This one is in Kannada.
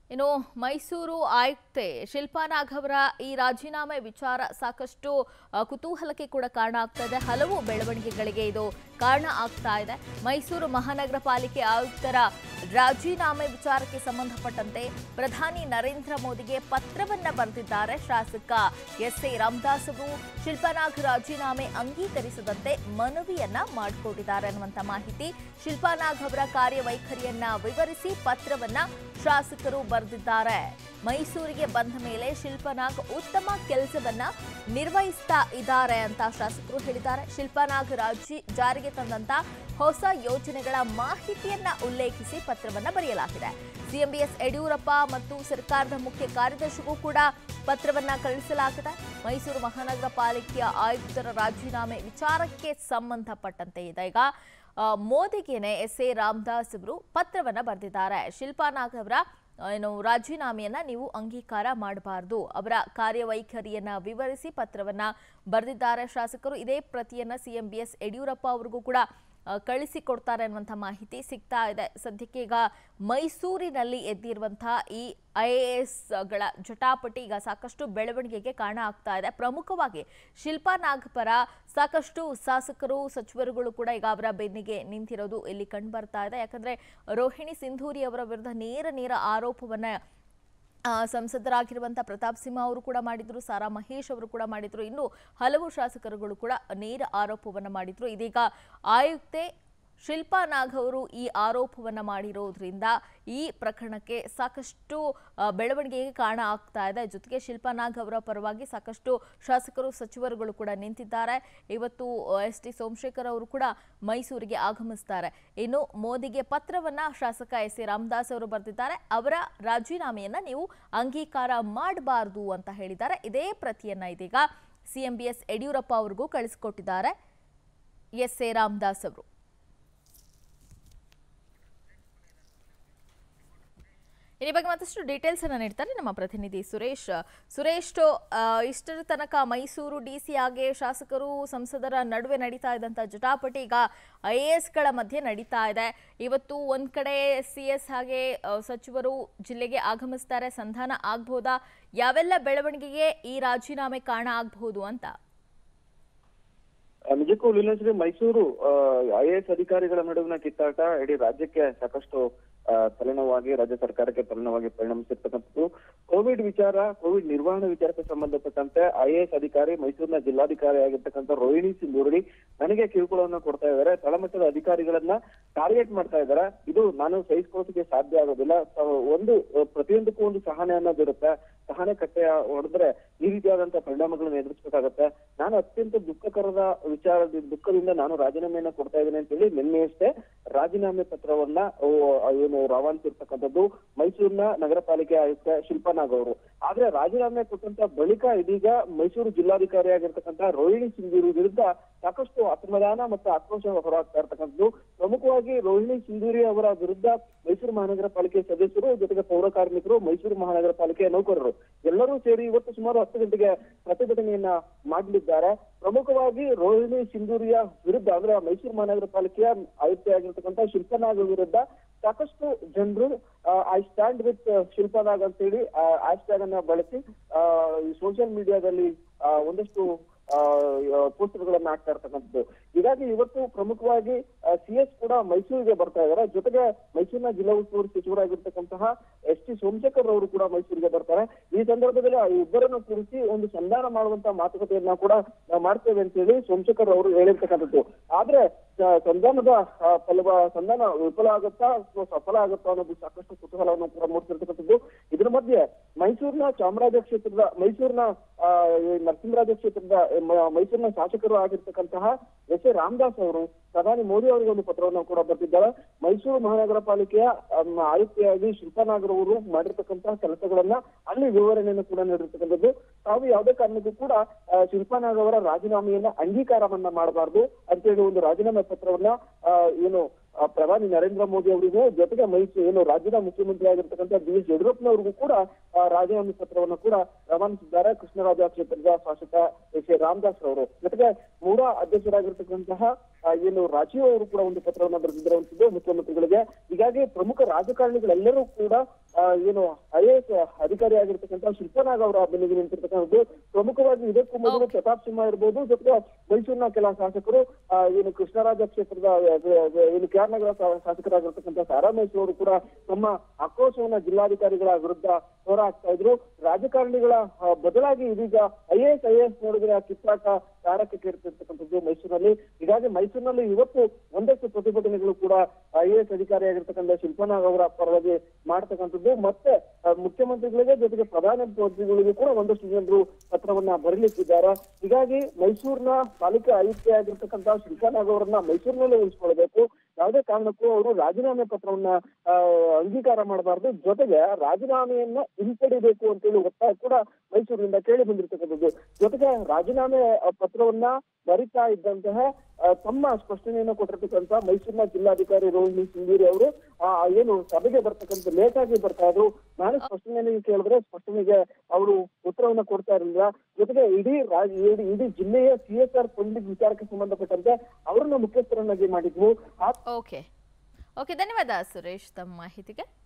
ಇನ್ನು ಮೈಸೂರು ಆಯುಕ್ತೆ ಶಿಲ್ಪಾ ನಾಗ್ ಅವರ ಈ ರಾಜೀನಾಮೆ ವಿಚಾರ ಸಾಕಷ್ಟು ಆ, ಕುತೂಹಲಕ್ಕೆ ಕೂಡ ಕಾರಣ ಆಗ್ತಾ ಇದೆ ಹಲವು ಬೆಳವಣಿಗೆಗಳಿಗೆ ಇದು ಕಾರಣ ಆಗ್ತಾ ಇದೆ ಮೈಸೂರು ಮಹಾನಗರ ಪಾಲಿಕೆ ಆಯುಕ್ತರ ರಾಜೀನಾಮೆ ವಿಚಾರಕ್ಕೆ ಸಂಬಂಧಪಟ್ಟಂತೆ ಪ್ರಧಾನಿ ನರೇಂದ್ರ ಮೋದಿಗೆ ಪತ್ರವನ್ನ ಬರೆದಿದ್ದಾರೆ ಶಾಸಕ ಎಸ್ ಎ ರಾಮದಾಸ್ ಅವರು ಶಿಲ್ಪಾ ನಾಗ್ ರಾಜೀನಾಮೆ ಅಂಗೀಕರಿಸದಂತೆ ಮನವಿಯನ್ನ ಮಾಡಿಕೊಂಡಿದ್ದಾರೆ ಅನ್ನುವಂತ ಮಾಹಿತಿ ಶಿಲ್ಪಾ ನಾಗ್ ಅವರ ಕಾರ್ಯವೈಖರಿಯನ್ನ ವಿವರಿಸಿ ಪತ್ರವನ್ನ ಶಾಸಕರು ಬರೆದಿದ್ದಾರೆ ಮೈಸೂರಿಗೆ ಬಂದ ಮೇಲೆ ಶಿಲ್ಪನಾಗ್ ಉತ್ತಮ ಕೆಲಸವನ್ನ ನಿರ್ವಹಿಸ್ತಾ ಇದ್ದಾರೆ ಅಂತ ಶಾಸಕರು ಹೇಳಿದ್ದಾರೆ ಶಿಲ್ಪನಾಗ್ ರಾಜಿ ಜಾರಿಗೆ ತಂದಂತ ಹೊಸ ಯೋಜನೆಗಳ ಮಾಹಿತಿಯನ್ನ ಉಲ್ಲೇಖಿಸಿ ಪತ್ರವನ್ನ ಬರೆಯಲಾಗಿದೆ ಸಿಎಂ ಬಿಎಸ್ ಯಡಿಯೂರಪ್ಪ ಮತ್ತು ಸರ್ಕಾರದ ಮುಖ್ಯ ಕಾರ್ಯದರ್ಶಿಗೂ ಕೂಡ ಪತ್ರವನ್ನ ಕಳಿಸಲಾಗಿದೆ ಮೈಸೂರು ಮಹಾನಗರ ಪಾಲಿಕೆಯ ಆಯುಕ್ತರ ರಾಜೀನಾಮೆ ವಿಚಾರಕ್ಕೆ ಸಂಬಂಧಪಟ್ಟಂತೆ ಇದೆ ಈಗ ಆ, ಮೋದಿಗೆನೆ ಎಸ್ ಎ ರಾಮದಾಸ್ ಅವರು ಪತ್ರವನ್ನ ಬರೆದಿದ್ದಾರೆ ಶಿಲ್ಪಾ ನಾಗ್ ಅವರ ಆ, ಏನು ರಾಜೀನಾಮೆಯನ್ನ ನೀವು ಅಂಗೀಕಾರ ಮಾಡಬಾರದು ಅವರ ಕಾರ್ಯವೈಖರಿಯನ್ನ ವಿವರಿಸಿ ಪತ್ರವನ್ನ ಬರೆದಿದ್ದಾರೆ ಶಾಸಕರು ಇದೇ ಪ್ರತಿಯನ್ನ ಸಿಎಂ ಬಿ ಎಸ್ ಯಡಿಯೂರಪ್ಪ ಅವರಿಗೂ ಕೂಡ ಆ, ಕಳಿಸಿಕೊಡ್ತಾರೆ ಅನ್ನುವಂಥ ಮಾಹಿತಿ ಸಿಗ್ತಾ ಇದೆ ಸದ್ಯಕ್ಕೆ ಈಗ ಮೈಸೂರಿನಲ್ಲಿ ಎದ್ದಿರುವಂತಹ ಈ ಐ ಎ ಎಸ್ಗಳ ಜಟಾಪಟಿ ಈಗ ಸಾಕಷ್ಟು ಬೆಳವಣಿಗೆಗೆ ಕಾರಣ ಆಗ್ತಾ ಇದೆ ಪ್ರಮುಖವಾಗಿ ಶಿಲ್ಪಾ ನಾಗ್ ಪರ ಸಾಕಷ್ಟು ಶಾಸಕರು ಸಚಿವರುಗಳು ಕೂಡ ಈಗ ಅವರ ಬೆನ್ನಿಗೆ ನಿಂತಿರೋದು ಇಲ್ಲಿ ಕಂಡು ಬರ್ತಾ ಇದೆ ಯಾಕಂದ್ರೆ ರೋಹಿಣಿ ಸಿಂಧೂರಿ ಅವರ ವಿರುದ್ಧ ನೇರ ನೇರ ಆರೋಪವನ್ನ ಆ, ಸಂಸದರಾಗಿರುವಂಥ ಪ್ರತಾಪ್ ಸಿಂಹ ಅವರು ಕೂಡ ಮಾಡಿದ್ರು ಸಾರಾ ಮಹೇಶ್ ಅವರು ಕೂಡ ಮಾಡಿದ್ರು ಇನ್ನು ಹಲವು ಶಾಸಕರುಗಳು ಕೂಡ ನೇರ ಆರೋಪವನ್ನು ಮಾಡಿದ್ರು ಇದೀಗ ಆಯುಕ್ತೆ ಶಿಲ್ಪಾ ನಾಗ್ ಅವರು ಈ ಆರೋಪವನ್ನು ಮಾಡಿರೋದ್ರಿಂದ ಈ ಪ್ರಕರಣಕ್ಕೆ ಸಾಕಷ್ಟು ಆ, ಬೆಳವಣಿಗೆಗೆ ಕಾರಣ ಆಗ್ತಾ ಇದೆ ಜೊತೆಗೆ ಶಿಲ್ಪಾ ನಾಗ್ ಅವರ ಪರವಾಗಿ ಸಾಕಷ್ಟು ಶಾಸಕರು ಸಚಿವರುಗಳು ಕೂಡ ನಿಂತಿದ್ದಾರೆ ಇವತ್ತು ಎಸ್ ಟಿ ಸೋಮಶೇಖರ್ ಅವರು ಕೂಡ ಮೈಸೂರಿಗೆ ಆಗಮಿಸ್ತಾರೆ ಇನ್ನು ಮೋದಿಗೆ ಪತ್ರವನ್ನ ಶಾಸಕ ಎಸ್ ಎ ರಾಮದಾಸ್ ಅವರು ಬರೆದಿದ್ದಾರೆ ಅವರ ರಾಜೀನಾಮೆಯನ್ನ ನೀವು ಅಂಗೀಕಾರ ಮಾಡಬಾರದು ಅಂತ ಹೇಳಿದ್ದಾರೆ ಇದೇ ಪ್ರತಿಯನ್ನ ಇದೀಗ ಸಿಎಂ ಬಿ ಎಸ್ ಯಡಿಯೂರಪ್ಪ ಅವ್ರಿಗೂ ಕಳಿಸಿಕೊಟ್ಟಿದ್ದಾರೆ ಎಸ್ ಎ ರಾಮದಾಸ್ ಅವರು ಈ ಬಗ್ಗೆ ಮತ್ತಷ್ಟು ಡೀಟೇಲ್ಸ್ ಅನ್ನ ನೀಡ್ತಾರೆ ನಮ್ಮ ಪ್ರತಿನಿಧಿ ಸುರೇಶ್ ಸುರೇಶ್ ಆ, ಇಷ್ಟರ ತನಕ ಮೈಸೂರು ಡಿ ಸಿ ಹಾಗೆ ಶಾಸಕರು ಸಂಸದರ ನಡುವೆ ನಡೀತಾ ಇದ್ದಂಥ ಜಟಾಪಟಿ ಈಗ ಐ ಎ ಎಸ್ಗಳ ಮಧ್ಯೆ ನಡೀತಾ ಇದೆ ಇವತ್ತು ಒಂದ್ ಕಡೆ ಸಿ ಎಸ್ ಹಾಗೆ ಆ, ಸಚಿವರು ಜಿಲ್ಲೆಗೆ ಆಗಮಿಸ್ತಾರೆ ಸಂಧಾನ ಆಗ್ಬೋದಾ ಯಾವೆಲ್ಲ ಬೆಳವಣಿಗೆಗೆ ಈ ರಾಜೀನಾಮೆ ಕಾರಣ ಆಗಬಹುದು ಅಂತ ಆ, ನಿಜಕ್ಕೂ Leelashree Mysuru I A S ಅಧಿಕಾರಿಗಳ ನಡುವಿನ ಕಿತ್ತಾಟ ಇಡೀ ರಾಜ್ಯಕ್ಕೆ ಸಾಕಷ್ಟು ಆ, ತಲೆನೋವಾಗಿ ರಾಜ್ಯ ಸರ್ಕಾರಕ್ಕೆ ತಲೆನೋವಾಗಿ ಪರಿಣಮಿಸಿರ್ತಕ್ಕಂಥದ್ದು ಕೋವಿಡ್ ವಿಚಾರ ಕೋವಿಡ್ ನಿರ್ವಹಣೆ ವಿಚಾರಕ್ಕೆ ಸಂಬಂಧಪಟ್ಟಂತೆ ಐ ಎ ಎಸ್ ಅಧಿಕಾರಿ ಮೈಸೂರಿನ ಜಿಲ್ಲಾಧಿಕಾರಿ ಆಗಿರ್ತಕ್ಕಂಥ ರೋಹಿಣಿ ಸಿಂಧೂರಿ ನನಗೆ ಕಿರುಕುಳವನ್ನು ಕೊಡ್ತಾ ಇದ್ದಾರೆ ತಳಮಟ್ಟದ ಅಧಿಕಾರಿಗಳನ್ನ ಟಾರ್ಗೆಟ್ ಮಾಡ್ತಾ ಇದ್ದಾರೆ ಇದು ನಾನು ಸಹಿಸ್ಕೊಳ್ಳೋದಕ್ಕೆ ಸಾಧ್ಯ ಆಗೋದಿಲ್ಲ ಆ, ಒಂದು ಆ, ಪ್ರತಿಯೊಂದಕ್ಕೂ ಒಂದು ಸಹನೆ ಅನ್ನೋದಿರುತ್ತೆ ಸಹನೆ ಕಟ್ಟೆ ಹೊಡೆದ್ರೆ ಈ ರೀತಿಯಾದಂತಹ ಪರಿಣಾಮಗಳನ್ನು ಎದುರಿಸಬೇಕಾಗತ್ತೆ ನಾನು ಅತ್ಯಂತ ದುಃಖಕರದ ವಿಚಾರದ ದುಃಖದಿಂದ ನಾನು ರಾಜೀನಾಮೆಯನ್ನ ಕೊಡ್ತಾ ಇದ್ದೇನೆ ಅಂತೇಳಿ ನಿನ್ನೆಯಷ್ಟೇ ರಾಜೀನಾಮೆ ಪತ್ರವನ್ನ ಓ, ಏನು ರವಾನಿಸಿರ್ತಕ್ಕಂಥದ್ದು ಮೈಸೂರಿನ ನಗರ ಪಾಲಿಕೆ ಆಯುಕ್ತ ಶಿಲ್ಪಾ ನಾಗ್ ಅವರು ಆದ್ರೆ ರಾಜೀನಾಮೆ ಕೊಟ್ಟಂತ ಬಳಿಕ ಇದೀಗ ಮೈಸೂರು ಜಿಲ್ಲಾಧಿಕಾರಿ ಆಗಿರ್ತಕ್ಕಂಥ ರೋಹಿಣಿ ಸಿಂಧೂರಿ ವಿರುದ್ಧ ಸಾಕಷ್ಟು ಅಸಮಾಧಾನ ಮತ್ತು ಆಕ್ರೋಶ ಹೊರಹಾಗ್ತಾ ಇರ್ತಕ್ಕಂಥದ್ದು ಪ್ರಮುಖವಾಗಿ ರೋಹಿಣಿ ಸಿಂಧೂರಿ ಅವರ ವಿರುದ್ಧ ಮೈಸೂರು ಮಹಾನಗರ ಪಾಲಿಕೆ ಸದಸ್ಯರು ಜೊತೆಗೆ ಪೌರ ಕಾರ್ಮಿಕರು ಮೈಸೂರು ಮಹಾನಗರ ಪಾಲಿಕೆಯ ನೌಕರರು ಎಲ್ಲರೂ ಸೇರಿ ಇವತ್ತು ಸುಮಾರು ಹತ್ತು ಗಂಟೆಗೆ ಪ್ರತಿಭಟನೆಯನ್ನ ಮಾಡಲಿದ್ದಾರೆ ಪ್ರಮುಖವಾಗಿ ರೋಹಿಣಿ ಸಿಂಧೂರಿಯ ವಿರುದ್ಧ ಅಂದ್ರೆ ಮೈಸೂರು ಮಹಾನಗರ ಪಾಲಿಕೆಯ ಆಯುಕ್ತೆಯಾಗಿರ್ತಕ್ಕಂಥ ಶಿಲ್ಪನಾಗ್ ವಿರುದ್ಧ ಸಾಕಷ್ಟು ಜನರು ಐ ಸ್ಟ್ಯಾಂಡ್ ವಿತ್ ಶಿಲ್ಪನಾಗ್ ಅಂತೇಳಿ ಹ್ಯಾಶ್ ಟ್ಯಾಗ್ ಅನ್ನ ಬಳಸಿ ಸೋಷಿಯಲ್ ಮೀಡಿಯಾದಲ್ಲಿ ಒಂದಷ್ಟು ಪೋಸ್ಟರ್ ಗಳನ್ನ ಹಾಕ್ತಾ ಇರ್ತಕ್ಕಂಥದ್ದು ಹೀಗಾಗಿ ಇವತ್ತು ಪ್ರಮುಖವಾಗಿ ಸಿ ಎಸ್ ಕೂಡ ಮೈಸೂರಿಗೆ ಬರ್ತಾ ಇದ್ದಾರೆ ಜೊತೆಗೆ ಮೈಸೂರಿನ ಜಿಲ್ಲಾ ಉಸ್ತುವಾರಿ ಸಚಿವರಾಗಿರ್ತಕ್ಕಂತಹ ಎಸ್ ಟಿ ಸೋಮಶೇಖರ್ ಅವರು ಕೂಡ ಮೈಸೂರಿಗೆ ಬರ್ತಾರೆ ಈ ಸಂದರ್ಭದಲ್ಲಿ ಆ ಇಬ್ಬರನ್ನು ಕುರಿಸಿ ಒಂದು ಸಂಧಾನ ಮಾಡುವಂತ ಮಾತುಕತೆಯನ್ನ ಕೂಡ ನಾವು ಮಾಡ್ತೇವೆ ಅಂತ ಹೇಳಿ ಸೋಮಶೇಖರ್ ಅವರು ಹೇಳಿರ್ತಕ್ಕಂಥದ್ದು ಆದ್ರೆ ಸ- ಸಂಧಾನದ ಆ, ಫಲವ ಸಂಧಾನ ವಿಫಲ ಆಗುತ್ತಾ ಅಥವಾ ಸಫಲ ಆಗುತ್ತಾ ಅನ್ನೋದು ಸಾಕಷ್ಟು ಕುತೂಹಲವನ್ನು ಕೂಡ ಮೂಡ್ತಿರ್ತಕ್ಕಂಥದ್ದು ಇದ್ರ ಮಧ್ಯೆ ಮೈಸೂರಿನ ಚಾಮರಾಜ ಕ್ಷೇತ್ರದ ಮೈಸೂರಿನ ಆ, ಈ ನರಸಿಂಹರಾಜ ಕ್ಷೇತ್ರದ ಮ- ಮೈಸೂರಿನ ಶಾಸಕರು ಆಗಿರ್ತಕ್ಕಂತಹ ಎಸ್ ಎ ರಾಮದಾಸ್ ಅವರು ಪ್ರಧಾನಿ ಮೋದಿ ಅವರಿಗೆ ಒಂದು ಪತ್ರವನ್ನು ಕೂಡ ಬರೆದಿದ್ದಾರೆ ಮೈಸೂರು ಮಹಾನಗರ ಪಾಲಿಕೆಯ ಅಮ್, ಆಯುಕ್ತೆಯಾಗಿ ಶಿಲ್ಪಾನಾಗರ್ ಅವರು ಮಾಡಿರ್ತಕ್ಕಂತಹ ಕೆಲಸಗಳನ್ನ ಅಲ್ಲಿ ವಿವರಣೆಯನ್ನು ಕೂಡ ನೀಡಿರ್ತಕ್ಕಂಥದ್ದು ತಾವು ಯಾವುದೇ ಕಾರಣಕ್ಕೂ ಕೂಡ ಆ, ಶಿಲ್ಪಾನಾಗ್ ಅವರ ರಾಜೀನಾಮೆಯನ್ನ ಅಂಗೀಕಾರವನ್ನ ಮಾಡಬಾರದು ಅಂತೇಳಿ ಒಂದು ರಾಜೀನಾಮೆ ಪತ್ರವನ್ನ ಆ, ಏನು ಆ, ಪ್ರಧಾನಿ ನರೇಂದ್ರ ಮೋದಿ ಅವರಿಗೂ ಜೊತೆಗೆ ಮೈಸೂರು ಏನು ರಾಜ್ಯದ ಮುಖ್ಯಮಂತ್ರಿ ಆಗಿರ್ತಕ್ಕಂಥ ಬಿ ಎಸ್ ಯಡಿಯೂರಪ್ಪನವರಿಗೂ ಕೂಡ ಆ, ರಾಜೀನಾಮೆ ಪತ್ರವನ್ನು ಕೂಡ ರವಾನಿಸಿದ್ದಾರೆ ಕೃಷ್ಣರಾಜ ಕ್ಷೇತ್ರದ ಶಾಸಕ ಎಸ್ ಎ ರಾಮದಾಸ್ ರವರು ಜೊತೆಗೆ ಮೂಡ ಅಧ್ಯಕ್ಷರಾಗಿರ್ತಕ್ಕಂತಹ ಆ, ಏನು ರಾಜೀವ್ ಅವರು ಕೂಡ ಒಂದು ಪತ್ರವನ್ನು ಬರೆದಿರುವಂತದ್ದು ಮುಖ್ಯಮಂತ್ರಿಗಳಿಗೆ ಹೀಗಾಗಿ ಪ್ರಮುಖ ರಾಜಕಾರಣಿಗಳೆಲ್ಲರೂ ಕೂಡ ಆ, ಏನು ಐ ಎ ಎಸ್ ಅಧಿಕಾರಿ ಆಗಿರ್ತಕ್ಕಂಥ ಶಿಲ್ಪನಾಗ್ ಅವರ ಬೆನ್ನಿಗೆ ನಿಂತಿರ್ತಕ್ಕಂಥದ್ದು ಪ್ರಮುಖವಾಗಿ ಇದಕ್ಕೂ ಮೊದಲು ಪ್ರತಾಪ್ ಸಿಂಹ ಇರ್ಬೋದು ಜೊತೆಗೆ ಮೈಸೂರಿನ ಕೆಲ ಶಾಸಕರು ಆ, ಏನು ಕೃಷ್ಣರಾಜ ಕ್ಷೇತ್ರದ ಆ, ಆ, ಏನು ಕೆಆರ್ ನಗರ ಶಾ- ಶಾಸಕರಾಗಿರ್ತಕ್ಕಂಥ ಸಾರಾ ಮೈಸೂರು ಅವರು ಕೂಡ ತಮ್ಮ ಆಕ್ರೋಶವನ್ನ ಜಿಲ್ಲಾಧಿಕಾರಿಗಳ ವಿರುದ್ಧ ಹೋರಾಡ್ತಾ ಇದ್ರು ರಾಜಕಾರಣಿಗಳ ಆ, ಬದಲಾಗಿ ಇದೀಗ I A S I A S ನೋಡಿದ್ರೆ ಆ ಕಿತ್ತಾಟ ತಾರಕ್ಕೆ ಕೇರ್ತಿರ್ತಕ್ಕಂಥದ್ದು ಮೈಸೂರಿನಲ್ಲಿ ಹೀಗಾಗಿ ಮೈಸೂರಿನಲ್ಲಿ ಇವತ್ತು ಒಂದಷ್ಟು ಪ್ರತಿಭಟನೆಗಳು ಕೂಡ ಐ ಎ ಎಸ್ ಅಧಿಕಾರಿಯಾಗಿರ್ತಕ್ಕಂಥ ಶಿಲ್ಪನಾಗ್ ಅವರ ಪರವಾಗಿ ಮಾಡ್ತಕ್ಕಂಥದ್ದು ಮತ್ತೆ ಆ, ಮುಖ್ಯಮಂತ್ರಿಗಳಿಗೆ ಜೊತೆಗೆ ಪ್ರಧಾನಮಂತ್ರಿಗಳಿಗೂ ಕೂಡ ಒಂದಷ್ಟು ಜನರು ಪತ್ರವನ್ನ ಬರಲಿಕ್ಕಿದ್ದಾರೆ ಹೀಗಾಗಿ ಮೈಸೂರಿನ ಪಾಲಿಕೆ ಆಯುಕ್ತೆ ಆಗಿರ್ತಕ್ಕಂಥ ಶಿಲ್ಪನಾಗ್ ಅವರನ್ನ ಮೈಸೂರಿನಲ್ಲೇ ಉಳಿಸ್ಕೊಳ್ಬೇಕು ಯಾವುದೇ ಕಾರಣಕ್ಕೂ ಅವರು ರಾಜೀನಾಮೆ ಪತ್ರವನ್ನ ಆ, ಅಂಗೀಕಾರ ಮಾಡಬಾರ್ದು ಜೊತೆಗೆ ರಾಜೀನಾಮೆಯನ್ನ ಹಿಂಪಡಿಬೇಕು ಅಂತೇಳಿ ಒತ್ತಾಯ ಕೂಡ ಮೈಸೂರಿನಿಂದ ಕೇಳಿ ಬಂದಿರತಕ್ಕಂಥದ್ದು ಜೊತೆಗೆ ರಾಜೀನಾಮೆ ಆ, ಪತ್ರವನ್ನ ಬರಿತಾ ಇದ್ದಂತಹ ಆ, ತಮ್ಮ ಸ್ಪಷ್ಟನೆಯನ್ನು ಕೊಟ್ಟಿರ್ತಕ್ಕಂಥ ಮೈಸೂರಿನ ಜಿಲ್ಲಾಧಿಕಾರಿ ರೋಹಿಣಿ ಸಿಂಗೇರಿ ಅವರು ಆ, ಏನು ಸಭೆಗೆ ಬರ್ತಕ್ಕಂಥ ಲೇಟ್ ಆಗಿ ಬರ್ತಾ ಇದ್ರು ನಾನು ಸ್ಪಷ್ಟನೆ ಕೇಳಿದ್ರೆ ಸ್ಪಷ್ಟನೆಗೆ ಅವರು ಉತ್ತರವನ್ನ ಕೊಡ್ತಾ ಇರಲಿಲ್ಲ ಜೊತೆಗೆ ಇಡೀ ರಾಜ್ ಇಡೀ ಇಡೀ ಜಿಲ್ಲೆಯ ಸಿ ಎಸ್ ಆರ್ ಫಂಡಿಂಗ್ ವಿಚಾರಕ್ಕೆ ಸಂಬಂಧಪಟ್ಟಂತೆ ಅವರನ್ನ ಮುಖ್ಯಸ್ಥರನ್ನಾಗಿ ಮಾಡಿದ್ವು ಆ ಓಕೆ ಓಕೆ ಧನ್ಯವಾದ ಸುರೇಶ್ ತಮ್ಮ ಮಾಹಿತಿಗೆ